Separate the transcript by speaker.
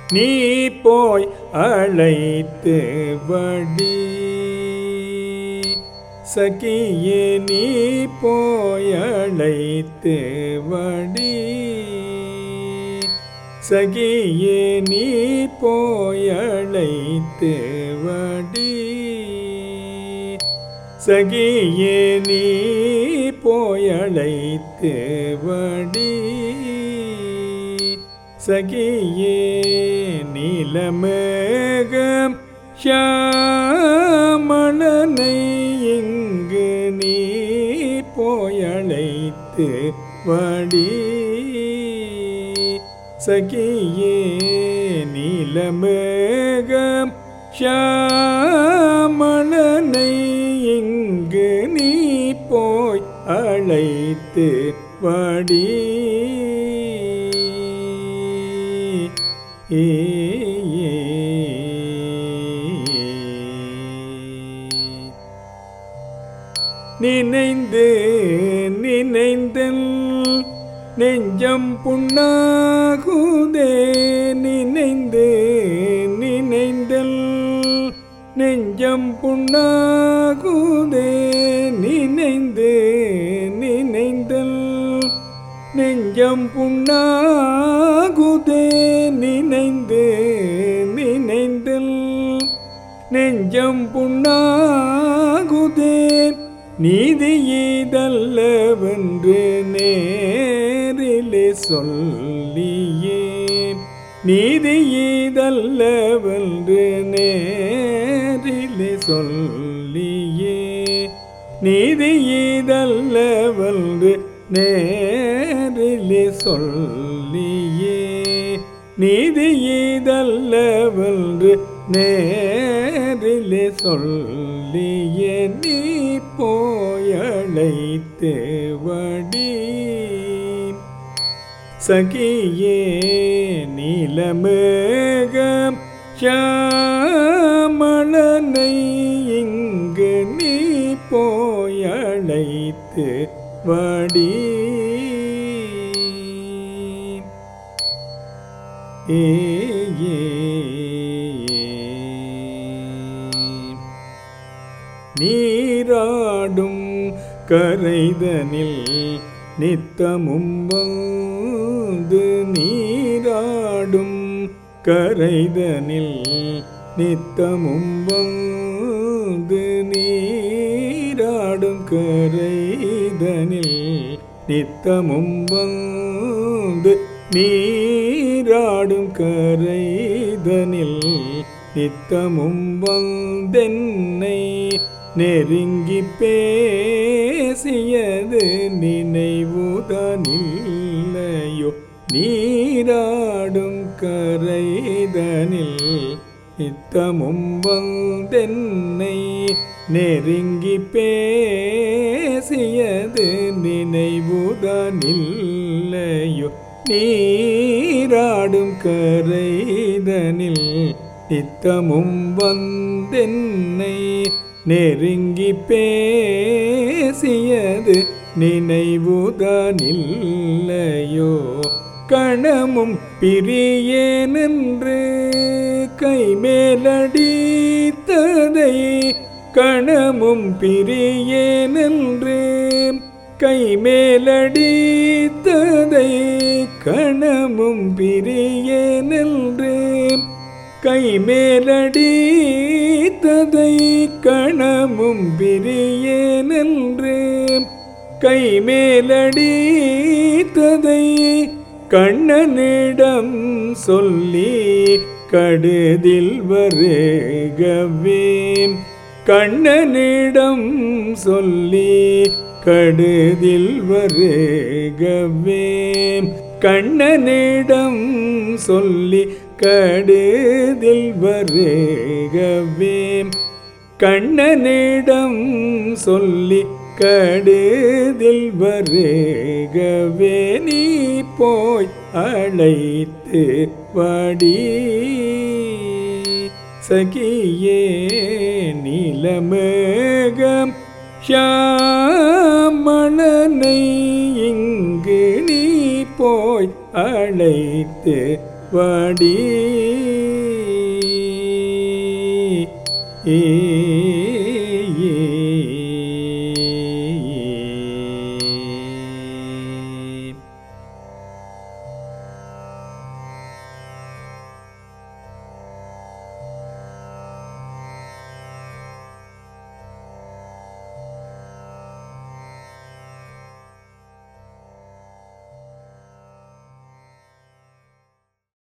Speaker 1: நீ போய் அழைத்து வடி சகியே நீ போய் அழைத்து வடி சகியே நீ போய் அழைத்து வடி சகியே நீ போய் அழைத்து வடி சகியே நீலமேகம் ஷாமணனை இங்கு நீ போய் அழைத்து வடி சகியே நீலமேகம் ஷாமணனை இங்கு நீ போய் அழைத்து வடி ஏ நினைந்து நினைந்தல் நெஞ்சம் புண்ணாகுதே நினைந்து நினைந்தல் நெஞ்சம் புண்ணாகுதே நினைந்து நினைந்தல் நெஞ்சம் புண்ணாகுதே நினைந்து நினைந்தல் நெஞ்சம் புண்ணாகுதே நீதியீதல்லவென்று நேரிலே சொல்லியே நீதியீதல்லவென்று நேரிலே சொல்லியே நீதியீதல்லவென்று நேரிலே சொல்லியே நீதியீதல்லவென்று நேரிலே சொல்லியே நீ போயழைத்து வடி சகியே நீலமேகம் ஷாமணனை இங்கு நீ போயழைத்து வடி ஏ ஏ, நீராடும் கரைதனில் நித்தமும் வந்து நீராடும் கரைதனில் நித்தமும் வந்து நீராடும் கரைதனில் நித்தமும் வந்து நீராடும் கரைதனில் நித்தமும் வந்தென்னை நெருங்கி பேசியது நினைவுதனில்லையோ நீராடும் கரைதனில் நித்தமும் வந்தென்னை நெருங்கி பேசியது நினைவுதனில்லையோ நீராடும் கரைதனில் நித்தமும் வந்தென்னை நெருங்கி பேசியது நினைவுதனில்லையோ கணமும் பிரியேனென்று கைமேலடித்ததை கணமும் பிரியேனென்று கைமேலடித்ததை கணமும் பிரியேனென்று கைமேலடித்ததை கணமும் பிரியேனென்று கைமேலடித்ததை கண்ணனிடம் சொல்லி கடுதில் வருகவே கண்ணனிடம் சொல்லி கடுதில் வருகவே கண்ணனிடம் சொல்லி கடுதில் வருகவே கண்ணனிடம் சொல்லி கடுதில் வருகவே நீ போய் அழைத்து வடி சகியே நிலமேகம் ஷாமணனை இங்கு நீ போய் அழைத்து வடி ஏ